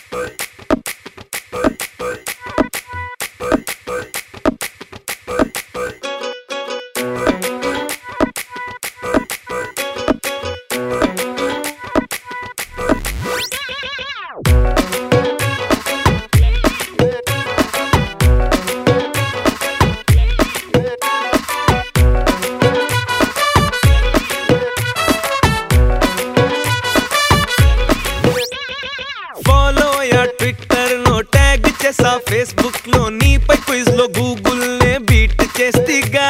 follow యా Twitter లో tag చేసా ఫేస్బుక్ లో నీపై క్విజ్ లో గూగుల్ నే బీట్ చేస్తిగా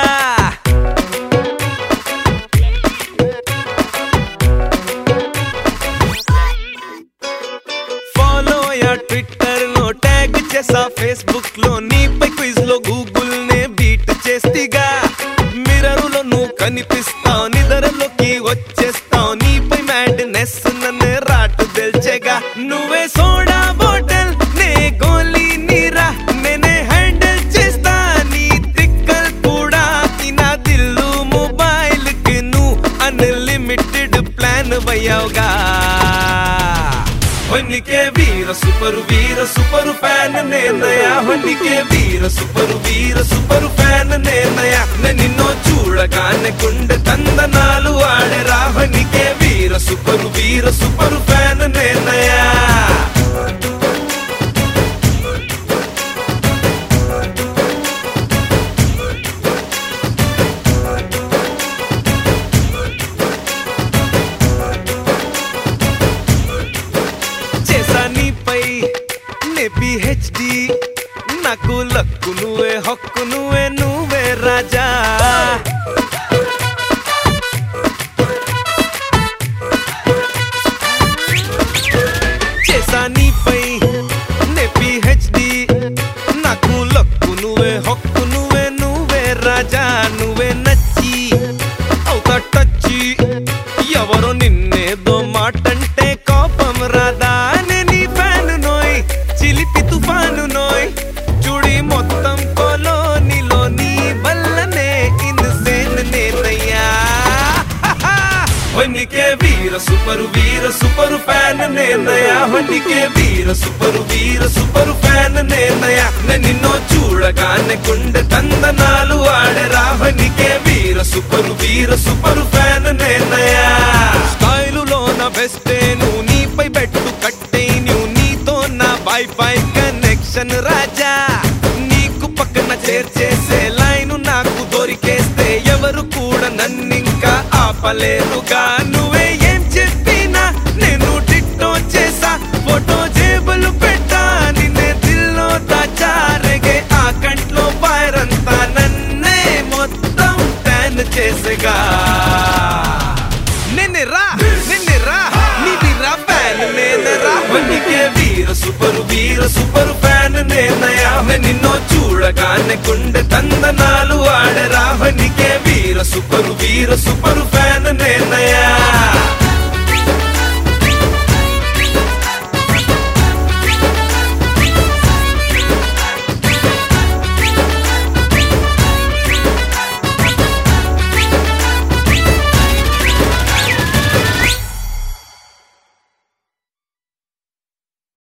ఫాలో యా ట్విట్టర్ లో ట్యాగ్ చేసా ఫేస్బుక్ లో నీపై క్విజ్ లో గూగుల్ నే బీట్ చేస్తిగా మిర్రర్ లో నువ్వు కనిపిస్తావు నిద్రలోకి వచ్చేస్తావు నీపై మ్యాడ్నెస్ నన్ను రాటు తెల్చేగా నువ్వే సోడా బాటిల్ నే గోలీ నీరా నేనే హ్యాండిల్ చేస్తా నీ తిక్కల్ కూడా ఈ నా దిల్లు మొబైల్ కి నువ్వు అన్లిమిటెడ్ ప్లాన్ అయ్యావుగా ಹೊನ್ನಿಕೆ ವೀರ ಸೂಪರು ವೀರ ಸೂಪರು ಫ್ಯಾನ್ ನೇನಯ ಹೊನ್ನಿಕೆ ವೀರ ಸೂಪರು ವೀರ ಸೂಪರು ఫ్యాన్ నేనయ నిన్నో చూడగానే గుండె తందనాలు ఆడరా ಹೊನ್నిಕೆ ವೀರ సూపరు వీర సూపరు ఫ్యాన్ నేనయ చేసా నీపై నే పిహెచ్డి నాకు లక్కు నువ్వే హక్కు నువ్వే నువ్వే రాజా చేసా నీపై నే పిహెచ్డి నాకు లక్కు నువ్వే హక్కు నువ్వే నువ్వే రాజా నువ్వే నచ్చి అవుతా టచ్చి ఎవరో నిన్నేదో మాటంటే కోపం రాదా నే నీ ఫ్యాన్ నోయ్ చిలిపి తుఫాను నోయ్ చూడి మొత్తం కొలోనిలో నీ వల్లనే ఇన్సేన్ నేనయ్యా ಹೊನ್ನಿಕೆ ವೀರ ಸೂಪರು ವೀರ ಸೂಪರು ಫ್ಯಾನ್ ನೇನಯ ಹೊನ್ನಿಕೆ ವೀರ ಸೂಪರು ವೀರ ಸೂಪರು ఫ్యాన్ నేనయ నిన్నో చూడగానే గుండె తందనాలు ఆడరా ಹೊನ್నిಕೆ వీర సూపరు వీర సూపరు ఫ్యాన్ నేనయ స్టైలులో నా బెస్టే నువ్వు నీపై బెట్టు కట్టే నువ్వు నీతో నా వైఫై కనెక్షన్ రాజా నీకు పక్కన చేర్చేసే లైను నాకు దొరికేస్తే ఎవరు కూడా నన్నింకా ఆపలేరుగా నువ్వే ఏం చెప్పినా నేను టిట్టో చేసా ఫోటో జేబులు పెట్టా నిన్నే దిల్లో దాచారగే ఆ కంట్లో ఫైర్ అంతా నన్నే మొత్తం ట్యాన్ చేసేగా నిన్నెరా నిన్నెరా నీదిరా ఫ్యాన్ నేనరా వన్నికే వీర సూపరు వీర సూపరు ఫ్యాన్ నేనయా నిన్నో చూడగానే గుండె తందనాలు ఆడరా వన్నికే వీర సూపరు వీర సూపరు